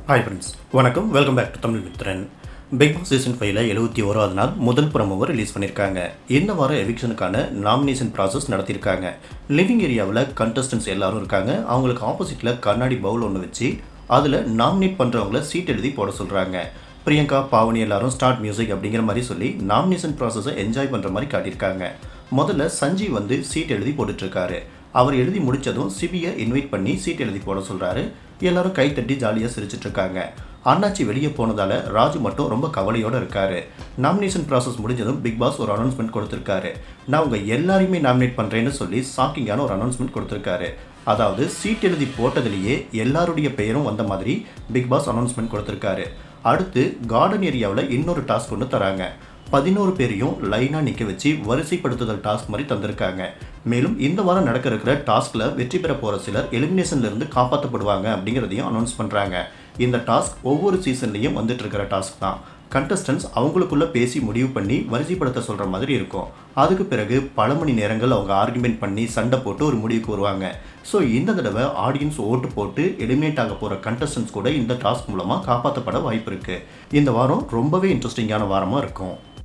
hi friends வணக்கம் welcome back to Tamil Mithran Bigg Boss season ஃபைவ்ல எழுபத்தி ஓராவது நாள் முதல் ப்ரமோவை ரிலீஸ் பண்ணியிருக்காங்க இந்த வாரம் எவிக்ஷனுக்கான நாமினேஷன் ப்ராசஸ் நடத்தியிருக்காங்க லிவிங் ஏரியாவில் கண்டஸ்டன்ஸ் எல்லாரும் இருக்காங்க அவங்களுக்கு ஆப்போசிட்டில் கண்ணாடி பவுல் ஒன்று வச்சு அதில் நாமினேட் பண்ணுறவங்கள சீட் எழுதி போட சொல்கிறாங்க பிரியங்கா பாவனி எல்லாரும் ஸ்டார்ட் மியூசிக் அப்படிங்கிற மாதிரி சொல்லி நாமினேஷன் ப்ராசஸை என்ஜாய் பண்ணுற மாதிரி காட்டியிருக்காங்க முதல்ல சஞ்சீவ் வந்து சீட் எழுதி போட்டுட்ருக்காரு அவர் எழுதி முடிச்சதும் சிபியை இன்வைட் பண்ணி சீட் எழுதி போட சொல்கிறாரு எல்லாரும் கை தட்டி ஜாலியாக சிரிச்சிட்டு இருக்காங்க அண்ணாச்சி வெளியே போனதால ராஜு மட்டும் ரொம்ப கவலையோடு இருக்காரு நாமினேஷன் ப்ராசஸ் முடிஞ்சதும் பிக் பாஸ் ஒரு அனௌன்ஸ்மெண்ட் கொடுத்துருக்காரு நான் உங்கள் எல்லாரையுமே நாமினேட் பண்ணுறேன்னு சொல்லி ஷாக்கிங்கான ஒரு அனௌன்ஸ்மெண்ட் கொடுத்துருக்காரு அதாவது சீட் எழுதி போட்டதுலேயே எல்லாருடைய பெயரும் வந்த மாதிரி பிக் பாஸ் அனௌன்ஸ்மெண்ட் கொடுத்துருக்காரு அடுத்து கார்டன் ஏரியாவில் இன்னொரு டாஸ்க் ஒன்று தராங்க பதினோரு பேரையும் லைனாக நிற்க வச்சு வரிசைப்படுத்துதல் டாஸ்க் மாதிரி தந்திருக்காங்க மேலும் இந்த வாரம் நடக்க இருக்கிற டாஸ்கில் வெற்றி பெற போகிற சிலர் எலிமினேஷன்ல இருந்து காப்பாற்றப்படுவாங்க அப்படிங்கிறதையும் அனௌன்ஸ் பண்ணுறாங்க இந்த டாஸ்க் ஒவ்வொரு சீசன்லேயும் வந்துட்டு இருக்கிற டாஸ்க் தான் கண்டஸ்டன்ஸ் அவங்களுக்குள்ள பேசி முடிவு பண்ணி வரிசைப்படுத்த சொல்கிற மாதிரி இருக்கும் அதுக்கு பிறகு பல மணி நேரங்கள் அவங்க ஆர்குமெண்ட் பண்ணி சண்டை போட்டு ஒரு முடிவுக்கு வருவாங்க ஸோ இந்த தடவை ஆடியன்ஸ் ஓட்டு போட்டு எலிமினேட் ஆக போகிற கண்டஸ்டன்ஸ் கூட இந்த டாஸ்க் மூலமாக காப்பாற்றப்பட வாய்ப்பு இருக்குது இந்த வாரம் ரொம்பவே இன்ட்ரெஸ்டிங்கான வாரமாக இருக்கும்